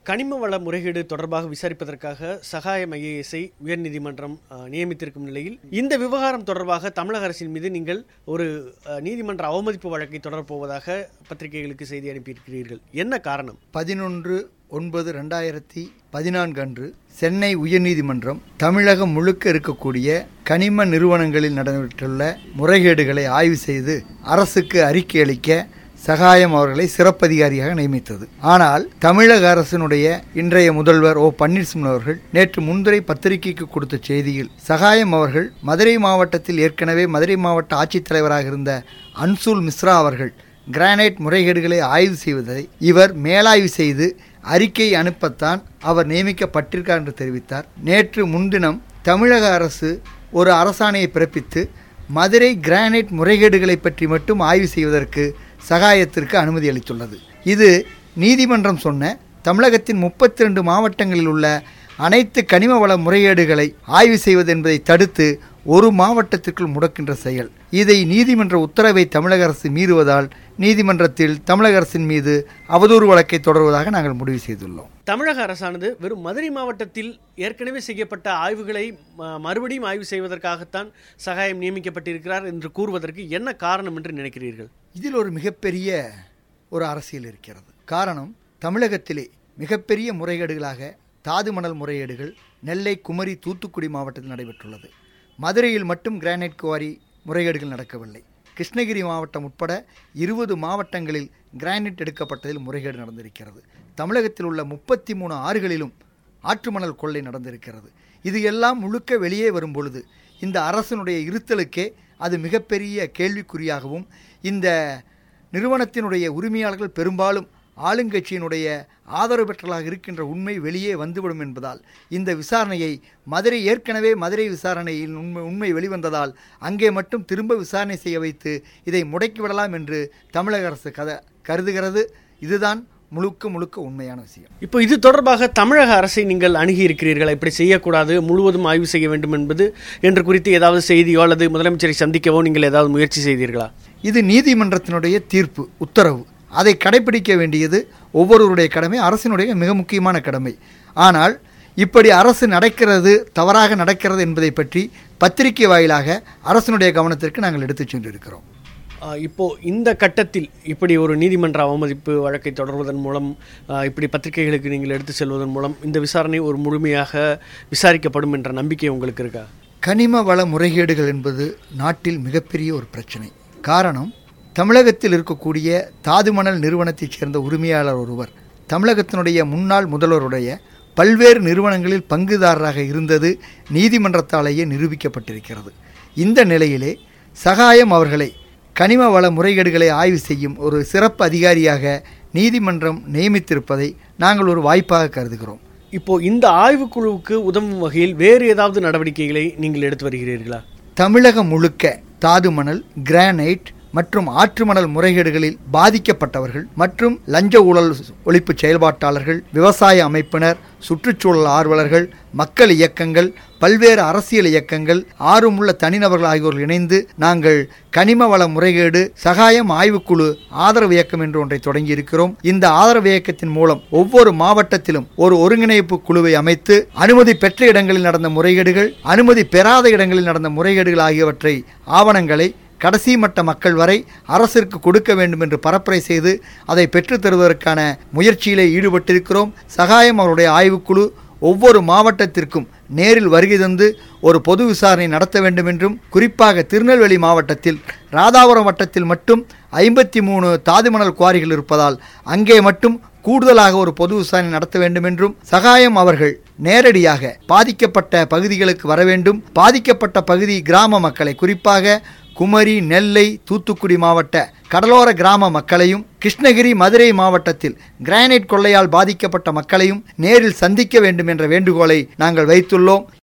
கனிம வள முறைகேடு தொடர்பாக விசாரிப்பதற்காக சகாயம் ஐஏஎஸ்ஐ உயர்நீதிமன்றம் அஹ், நியமித்திருக்கும் நிலையில் இந்த விவகாரம் தொடர்பாக தமிழக அரசின் மீது நீங்கள் ஒரு அஹ், நீதிமன்ற அவமதிப்பு வழக்கை தொடரப் போவதாக பத்திரிகைகளுக்கு செய்தி அனுப்பியிருக்கிறீர்கள் என்ன காரணம் பதினொன்று ஒன்பது ரெண்டாயிரத்தி பதினான்கு அன்று சென்னை உயர்நீதிமன்றம் தமிழகம் முழுக்க இருக்கக்கூடிய கனிம நிறுவனங்களில் நடைபெற்றுள்ள முறைகேடுகளை ஆய்வு செய்து அரசுக்கு அறிக்கை அளிக்க சகாயம் அவர்களை சிறப்பதிகாரியாக நியமித்தது ஆனால் தமிழக அரசினுடைய இன்றைய முதல்வர் ஓ பன்னீர்செல்வம் அவர்கள் நேற்று முன்துரை பத்திரிகைக்கு கொடுத்த செய்தியில் சகாயம் அவர்கள் மதுரை மாவட்டத்தில் ஏற்கனவே மதுரை மாவட்ட ஆட்சித்தலைவராக இருந்த அன்சூல் மிஸ்ரா அவர்கள் கிரானைட் முறைகேடுகளை ஆய்வு செய்வதை இவர் மேலாய்வு செய்து அறிக்கை அனுப்பத்தான் அவர் நியமிக்கப்பட்டிருக்கார் என்று தெரிவித்தார் நேற்று முன்தினம் தமிழக அரசு ஒரு அரசாணையை பிறப்பித்து மதுரை கிரானைட் முறைகேடுகளை பற்றி மட்டும் ஆய்வு செய்வதற்கு சகாயத்திற்கு அனுமதி அளித்துள்ளது இது நீதிமன்றம் சொன்ன தமிழகத்தின் முப்பத்தி ரெண்டு மாவட்டங்களில் உள்ள அனைத்து கனிம வள முறைகேடுகளை ஆய்வு செய்வது என்பதை தடுத்து ஒரு மாவட்டத்திற்குள் முடக்கின்ற செயல் இதை நீதிமன்ற உத்தரவை தமிழக அரசு மீறுவதால் நீதிமன்றத்தில் தமிழக அரசின் மீது அவதூறு வழக்கை தொடர்வதாக நாங்கள் முடிவு செய்துள்ளோம் தமிழக அரசானது வெறும் மதுரை மாவட்டத்தில் ஏற்கனவே செய்யப்பட்ட ஆய்வுகளை ம- மறுபடியும் ஆய்வு செய்வதற்காகத்தான் சகாயம் நியமிக்கப்பட்டிருக்கிறார் என்று கூறுவதற்கு என்ன காரணம் என்று நினைக்கிறீர்கள் இதில் ஒரு மிகப்பெரிய ஒரு அரசியல் இருக்கிறது காரணம் தமிழகத்திலே மிகப்பெரிய முறைகேடுகளாக தாது மணல் முறைகேடுகள் நெல்லை குமரி தூத்துக்குடி மாவட்டத்தில் நடைபெற்றுள்ளது மதுரையில் மட்டும் கிரானைட் குவாரி முறைகேடுகள் நடக்கவில்லை கிருஷ்ணகிரி மாவட்டம் உட்பட இருபது மாவட்டங்களில் கிரானைட் எடுக்கப்பட்டதில் முறைகேடு நடந்திருக்கிறது தமிழகத்தில் உள்ள முப்பத்தி மூணு ஆறுகளிலும் ஆற்று மணல் கொள்ளை நடந்திருக்கிறது இது எல்லாம் முழுக்க வெளியே வரும் பொழுது இந்த அரசனுடைய இருத்தலுக்கே அது மிகப்பெரிய கேள்விக்குறியாகவும் இந்த நிறுவனத்தினுடைய உரிமையாளர்கள் பெரும்பாலும் ஆளுங்கட்சியினுடைய ஆதரவு பெற்றலாக இருக்கின்ற உண்மை வெளியே வந்துவிடும் என்பதால் இந்த விசாரணையை மதுரை ஏற்கனவே மதுரை விசாரணையில் உண்மை உண்மை வெளிவந்ததால் அங்கே மட்டும் திரும்ப விசாரணை செய்ய வைத்து இதை முடக்கிவிடலாம் என்று தமிழக அரசு கத கருதுகிறது இதுதான் முழுக்க முழுக்க உண்மையான விஷயம் இப்போ இது தொடர்பாக தமிழக அரசை நீங்கள் அணுகி இருக்கிறீர்களா இப்படி செய்யக்கூடாது முழுவதும் ஆய்வு செய்ய வேண்டும் என்பது என்று குறித்து ஏதாவது செய்தியோ அல்லது முதலமைச்சரை சந்திக்கவோ நீங்கள் ஏதாவது முயற்சி செய்தீர்களா இது நீதிமன்றத்தினுடைய தீர்ப்பு உத்தரவு அதை கடைபிடிக்க வேண்டியது ஒவ்வொருவருடைய கடமை அரசினுடைய மிக முக்கியமான கடமை ஆனால் இப்படி அரசு நடக்கிறது தவறாக நடக்கிறது என்பதை பற்றி பத்திரிகை வாயிலாக அரசினுடைய கவனத்திற்கு நாங்கள் எடுத்துச் சென்றிருக்கிறோம் ஆஹ் இப்போ இந்த கட்டத்தில் இப்படி ஒரு நீதிமன்ற அவமதிப்பு வழக்கை தொடர்வதன் மூலம் ஆஹ் இப்படி பத்திரிகைகளுக்கு நீங்கள் எடுத்து செல்வதன் மூலம் இந்த விசாரணை ஒரு முழுமையாக விசாரிக்கப்படும் என்ற நம்பிக்கை உங்களுக்கு இருக்கா கனிம வள முறைகேடுகள் என்பது நாட்டில் மிகப்பெரிய ஒரு பிரச்சனை காரணம் தமிழகத்தில் இருக்கக்கூடிய தாதுமணல் நிறுவனத்தைச் சேர்ந்த உரிமையாளர் ஒருவர் தமிழகத்தினுடைய முன்னாள் முதல்வருடைய பல்வேறு நிறுவனங்களில் பங்குதாரராக இருந்தது நீதிமன்றத்தாலேயே நிரூபிக்கப்பட்டிருக்கிறது இந்த நிலையிலே சகாயம் அவர்களை கனிம வள முறைகேடுகளை ஆய்வு செய்யும் ஒரு சிறப்பு அதிகாரியாக நீதிமன்றம் நியமித்திருப்பதை நாங்கள் ஒரு வாய்ப்பாக கருதுகிறோம் இப்போ இந்த ஆய்வுக்குழுவுக்கு உதவும் வகையில் வேறு ஏதாவது நடவடிக்கைகளை நீங்கள் எடுத்து வருகிறீர்களா தமிழகம் முழுக்க தாது மணல் கிரானைட் மற்றும் ஆற்று மணல் முறைகேடுகளில் பாதிக்கப்பட்டவர்கள் மற்றும் லஞ்ச ஊழல் ஒழிப்பு செயல்பாட்டாளர்கள் விவசாய அமைப்பினர் சுற்றுச்சூழல் ஆர்வலர்கள் மக்கள் இயக்கங்கள் பல்வேறு அரசியல் இயக்கங்கள் ஆர்வமுள்ள தனிநபர்கள் ஆகியோர்கள் இணைந்து நாங்கள் கனிம வள முறைகேடு சகாயம் ஆய்வுக்குழு ஆதரவு இயக்கம் என்று ஒன்றை தொடங்கி இருக்கிறோம் இந்த ஆதரவு இயக்கத்தின் மூலம் ஒவ்வொரு மாவட்டத்திலும் ஒரு ஒருங்கிணைப்பு குழுவை அமைத்து அனுமதி பெற்ற இடங்களில் நடந்த முறைகேடுகள் அனுமதி பெறாத இடங்களில் நடந்த முறைகேடுகள் ஆகியவற்றை ஆவணங்களை கடைசி மட்ட மக்கள் வரை அரசிற்கு கொடுக்க வேண்டும் என்று பரப்புரை செய்து அதை பெற்றுத் தருவதற்கான முயற்சியிலே ஈடுபட்டிருக்கிறோம் சகாயம் அவருடைய ஆய்வுக்குழு ஒவ்வொரு மாவட்டத்திற்கும் நேரில் வருகை தந்து ஒரு பொது விசாரணை நடத்த வேண்டும் என்றும் குறிப்பாக திருநெல்வேலி மாவட்டத்தில் ராதாபுரம் வட்டத்தில் மட்டும் ஐம்பத்தி மூணு தாதுமணல் குவாரிகள் இருப்பதால் அங்கே மட்டும் கூடுதலாக ஒரு பொது விசாரணை நடத்த வேண்டும் என்றும் சகாயம் அவர்கள் நேரடியாக பாதிக்கப்பட்ட பகுதிகளுக்கு வர வேண்டும் பாதிக்கப்பட்ட பகுதி கிராம மக்களை குறிப்பாக குமரி நெல்லை தூத்துக்குடி மாவட்ட கடலோர கிராம மக்களையும் கிருஷ்ணகிரி மதுரை மாவட்டத்தில் கிரானைட் கொள்ளையால் பாதிக்கப்பட்ட மக்களையும் நேரில் சந்திக்க வேண்டும் என்ற வேண்டுகோளை நாங்கள் வைத்துள்ளோம்